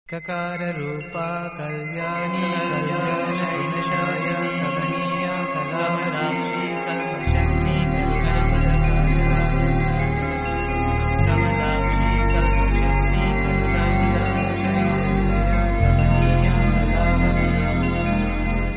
ककाररूपा कल्याणी कल्याणशैलशायनी कमनीया कलामराक्षी कल्पशक्ति कमलाक्षी कल्पशक्ति कमनीया कलावती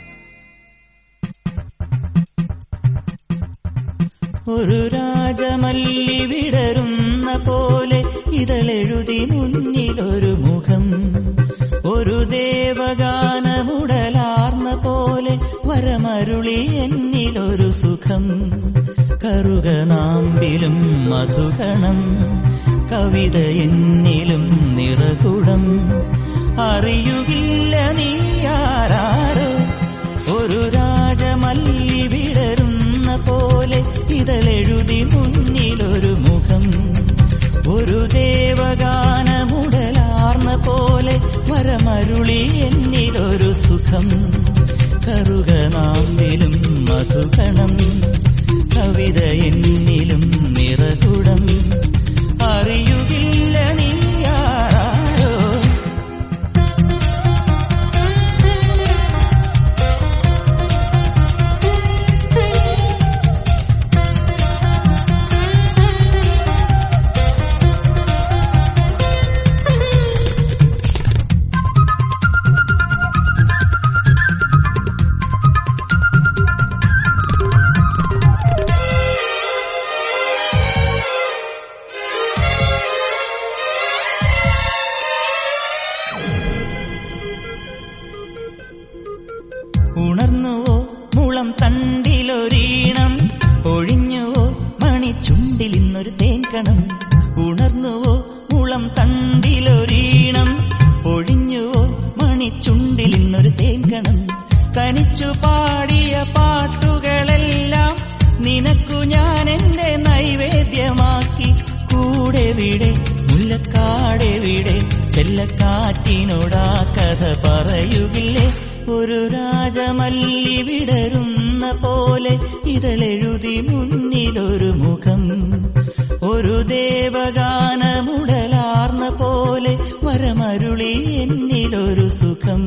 ഒരു രാജമല്ലി വിടരുന്ന പോലെ ഇതളെഴുതി മുന്നിലൊരു മുഖം ഒരു ദേവഗാനമുടലാർന്ന പോലെ വരമരുളി എന്നിലൊരു സുഖം കറുകനാമ്പിലും മധുകണം കവിത എന്നിലും നിറകുടം അറിയുകില്ല നീയാരാരോ ഒരു രാജമല്ലി വിടരുന്ന പോലെ ഇതളെഴുതി മുന്നിലൊരു മുഖം ഒരു ദേവഗാനമുടലാർന്ന പോലെ വരമരുളി എന്നിലൊരു സുഖം കറുകനാമ്പിലും മധുകണം കവിത എന്നിലും നിറകുടം അറിയുകില്ല നീയാരോ ഉണർന്നുവോ മുളം തണ്ടിലൊരീണം ഒഴിഞ്ഞുവോ മണിച്ചുണ്ടിൽ ഇന്നൊരു തേൻകണം ഉണർന്നുവോ മുളം തണ്ടിലൊരീണം ഒഴിഞ്ഞുവോ മണിച്ചുണ്ടിൽ ഇന്നൊരു തേൻകണം തനിച്ചു പാടിയ പാട്ടുകളെല്ലാം നിനക്കു ഞാൻ എന്റെ നൈവേദ്യമാക്കി കൂടെ വിടെ മുല്ലക്കാടെവിടെ ചെല്ലക്കാറ്റിനോടാ കഥ പറയുകില്ലേ ഒരു രാജമല്ലി വിടരുന്ന പോലെ ഇതളെഴുതി മുന്നിലൊരു മുഖം ഒരു ദേവഗാനമുടലാർന്ന പോലെ വരമരുളി എന്നിലൊരു സുഖം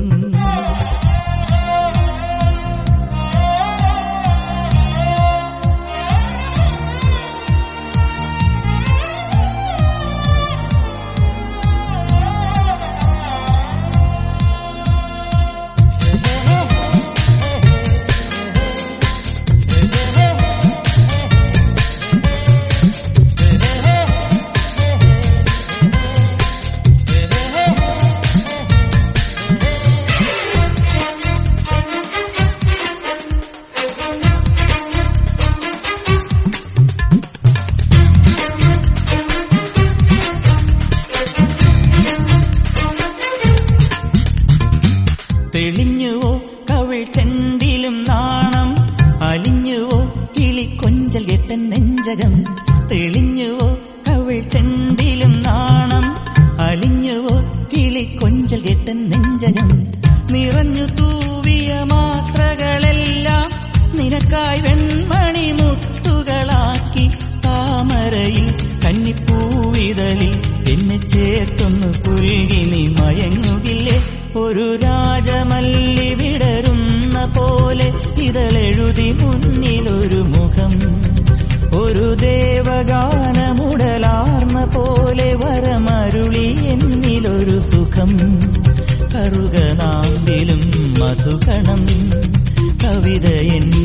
തെളിഞ്ഞുവോ കവിൾ ചെണ്ടിലും നാണം അലിഞ്ഞുവോ കിളി കൊഞ്ചൽ കെട്ടൻ നെഞ്ചകം തെളിഞ്ഞുവോ കവിൾ ചെണ്ടിലും നാണം അലിഞ്ഞുവോ കിളി കൊഞ്ചൽ കെട്ടൻ നെഞ്ചകം നിറഞ്ഞു തൂവിയ മാത്രകളെല്ലാം നിനക്കായി വെൺമണി മുത്തുകളാക്കി താമരയിൽ കന്നിപ്പൂവിതളിൽ എന്നെ ചേർത്തൊന്നു പുൽകി നീ മയങ്ങുകില്ലേ ഒരു രാജമല്ലി വിടരുന്ന പോലെ ഇതളെഴുതി മുന്നിലൊരു മുഖം ഒരു ദേവഗാനമുടലാർന്ന പോലെ വരമരുളി എന്നിലൊരു സുഖം കറുകനാമ്പിലും മധുകണം കവിത എന്നിൽ